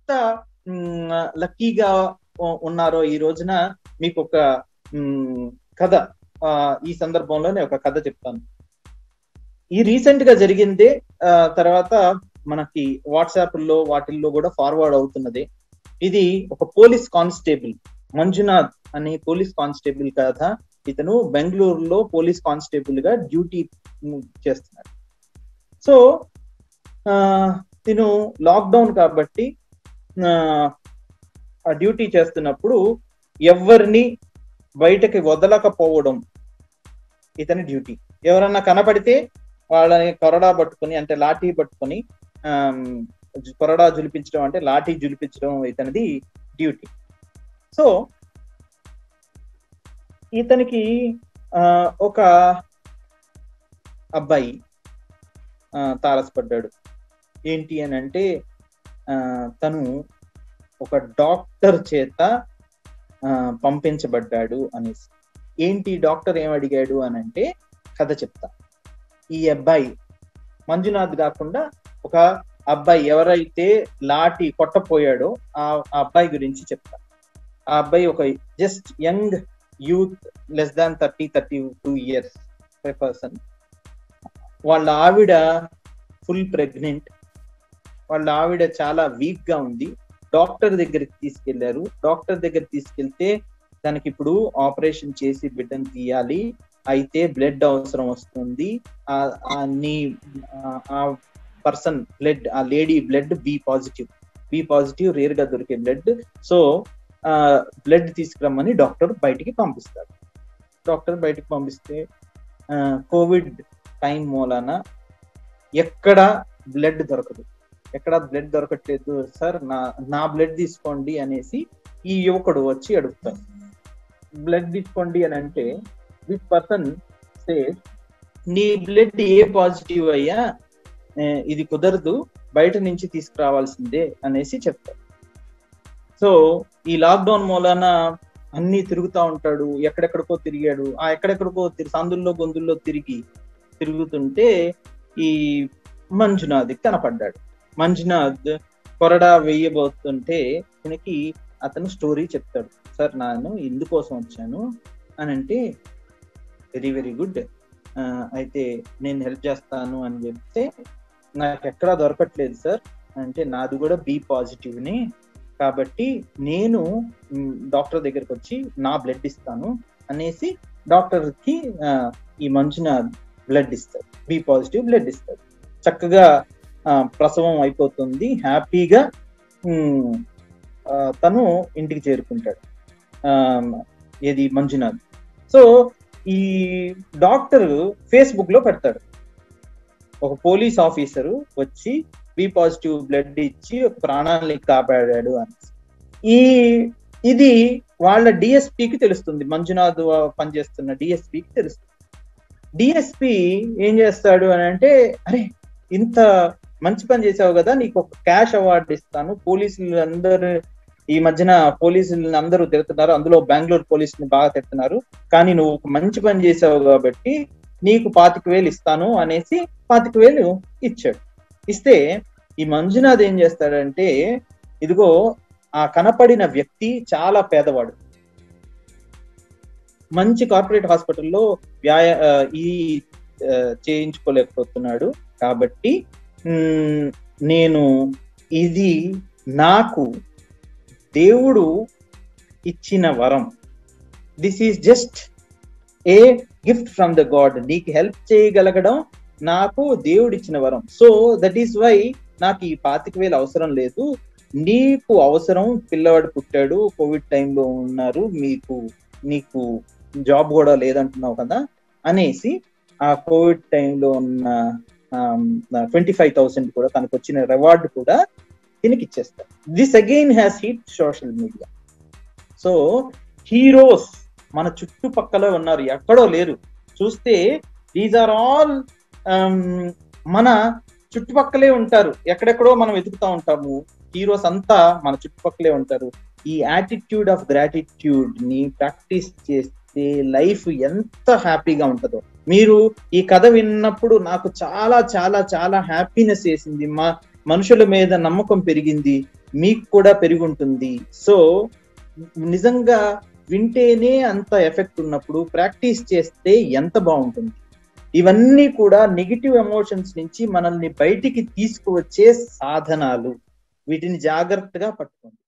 ఎంత లక్కీగా ఉన్నారో ఈ రోజున మీకు ఒక మ్, కథ ఆ, ఈ సందర్భంలోనే ఒక కథ చెప్తాను ఈ రీసెంట్ గా జరిగిందే ఆ, తర్వాత మనకి వాట్సాప్ లో వాటిల్లో కూడా ఫార్వర్డ్ అవుతున్నది ఇది ఒక పోలీస్ కానిస్టేబుల్ మంజునాథ్ అనే పోలీస్ కానిస్టేబుల్ కథ ఇతను బెంగళూరులో పోలీస్ కానిస్టేబుల్ గా డ్యూటీ చేస్తున్నాడు సో ఆ, తిను లాక్డౌన్ కాబట్టి ఆ, ఆ డ్యూటీ చేస్తున్నప్పుడు ఎవరిని బయటకి వదలకపోవడం ఇతని డ్యూటీ ఎవరన్నా కనపడితే వాళ్ళని కొరడా పట్టుకొని అంటే లాఠీ పట్టుకొని ఆమ్, కొరడా జులిపించడం అంటే లాఠీ జులిపించడం ఇతనిది డ్యూటీ సో ఇతనికి ఆ, ఒక అబ్బాయి ఆ, తారసపడ్డాడు ఏంటి అని అంటే ఆ, తను ఒక డాక్టర్ చేత ఆ, పంపించబడ్డాడు అనేసి ఏంటి డాక్టర్ ఏం అడిగాడు అని అంటే కథ చెప్తా ఈ అబ్బాయి మంజునాథ్ కాకుండా ఒక అబ్బాయి ఎవరైతే లాటి కొట్టపోయాడో ఆ ఆ అబ్బాయి గురించి చెప్తా ఆ అబ్బాయి ఒక just young youth less than thirty thirty two years person వాళ్ళ ఆవిడ ఫుల్ ప్రెగ్నెంట్ వాళ్ళ ఆవిడ చాలా వీక్ గా ఉంది డాక్టర్ దగ్గరికి తీసుకెళ్లారు డాక్టర్ దగ్గర తీసుకెళ్తే దానికి ఇప్పుడు ఆపరేషన్ చేసి బిడ్డను తీయాలి అయితే బ్లడ్ అవసరం వస్తుంది ఆ ఆ నీ ఆ- ఆ పర్సన్ బ్లడ్ ఆ lady blood B positive B positive rare గా దొరికే బ్లడ్ సో ఆ బ్లడ్ తీసుకురమ్మని డాక్టర్ బయటికి పంపిస్తారు డాక్టర్ బయటికి పంపిస్తే కోవిడ్ టైం మూలాన ఎక్కడ బ్లడ్ దొరకదు ఎక్కడ బ్లడ్ దొరకట్లేదు సార్ నా నా బ్లడ్ తీసుకోండి అనేసి ఈ యువకుడు వచ్చి అడుగుతాడు బ్లడ్ తీసుకోండి అని అంటే దిస్ పర్సన్ సే నీ బ్లడ్ ఏ పాజిటివ్ అయ్యా ఏ, ఇది కుదరదు బయట నుంచి తీసుకురావాల్సిందే అనేసి చెప్తారు సో ఈ లాక్డౌన్ మూలాన అన్ని తిరుగుతా ఉంటాడు ఎక్కడెక్కడికో తిరిగాడు ఆ ఎక్కడెక్కడికో తిరిగి సందుల్లో గొంతుల్లో తిరిగి తిరుగుతుంటే ఈ మంజునాథ్ కనపడ్డాడు మంజునాథ్ కొరడా వేయబోతుంటే ఈయనకి అతను స్టోరీ చెప్తాడు సార్ నేను ఇందుకోసం వచ్చాను అని అంటే వెరీ వెరీ గుడ్ అయితే నేను హెల్ప్ చేస్తాను అని చెప్తే నాకు ఎక్కడా దొరకట్లేదు సార్ అంటే నాది కూడా బి పాజిటివ్ని కాబట్టి నేను డాక్టర్ దగ్గరికి వచ్చి నా బ్లడ్ ఇస్తాను అనేసి డాక్టర్ కి ఆ, ఈ మంజునాథ్ బ్లడ్ ఇస్తాడు బి పాజిటివ్ బ్లడ్ ఇస్తాడు చక్కగా ఆ, ప్రసవం అయిపోతుంది హ్యాపీగా ఉమ్, ఆ, తను ఇంటికి చేరుకుంటాడు ఆ, ఏది మంజునాథ్ సో ఈ డాక్టర్ ఫేస్బుక్ లో పెడతాడు ఒక పోలీస్ ఆఫీసరు వచ్చి బి పాజిటివ్ బ్లడ్ ఇచ్చి ఒక ప్రాణాలని కాపాడాడు అని ఈ ఇది వాళ్ళ డిఎస్పికి తెలుస్తుంది మంజునాథ్ పనిచేస్తున్న డిఎస్పికి తెలుస్తుంది డిఎస్పి ఏం చేస్తాడు అని అంటే అరే ఇంత మంచి పని చేసావు కదా నీకు ఒక క్యాష్ అవార్డు ఇస్తాను పోలీసులు అందరు ఈ మధ్యన పోలీసులు అందరూ తిడుతున్నారు అందులో బెంగళూరు పోలీసుని బాగా తిడుతున్నారు కానీ నువ్వు ఒక మంచి పని చేసావు కాబట్టి నీకు పాతిక వేలు ఇస్తాను అనేసి పాతిక వేలు ఇచ్చాడు ఇస్తే ఈ మంజునాథ్ ఏం చేస్తాడంటే ఇదిగో ఆ కనపడిన వ్యక్తి చాలా పేదవాడు మంచి కార్పొరేట్ హాస్పిటల్లో వ్యాయ ఆ, ఈ ఆ, చేయించుకోలేకపోతున్నాడు కాబట్టి మ్, నేను ఇది నాకు దేవుడు ఇచ్చిన వరం this is just a gift from the god నీకు హెల్ప్ చేయగలగడం నాకు దేవుడు ఇచ్చిన వరం సో దట్ ఈస్ వై నాకు ఈ పాతిక వేలు అవసరం లేదు నీకు అవసరం పిల్లవాడు పుట్టాడు కోవిడ్ టైంలో ఉన్నారు మీకు నీకు జాబ్ కూడా లేదంటున్నావు కదా అనేసి ఆ కోవిడ్ టైంలో ఉన్న ట్వంటీ ఫైవ్ థౌసండ్ కూడా తనకు వచ్చిన రివార్డ్ కూడా దీనికి ఇచ్చేస్తారు this again has hit social media so heroes మన చుట్టుపక్కల ఉన్నారు ఎక్కడో లేరు చూస్తే దీస్ ఆర్ ఆల్ మన చుట్టుపక్కలే ఉంటారు ఎక్కడెక్కడో మనం వెతుకుతా ఉంటాము హీరోస్ అంతా మన చుట్టుపక్కలే ఉంటారు ఈ యాటిట్యూడ్ ఆఫ్ గ్రాటిట్యూడ్ ని ప్రాక్టీస్ చేస్తే లైఫ్ ఎంత హ్యాపీగా ఉంటుందో మీరు ఈ కథ విన్నప్పుడు నాకు చాలా చాలా చాలా హ్యాపీనెస్ వేసింది మా మనుషుల మీద నమ్మకం పెరిగింది మీకు కూడా పెరిగి ఉంటుంది సో నిజంగా వింటేనే అంత ఎఫెక్ట్ ఉన్నప్పుడు ప్రాక్టీస్ చేస్తే ఎంత బాగుంటుంది ఇవన్నీ కూడా నెగిటివ్ ఎమోషన్స్ నుంచి మనల్ని బయటికి తీసుకువచ్చే సాధనాలు వీటిని జాగ్రత్తగా పట్టుకోండి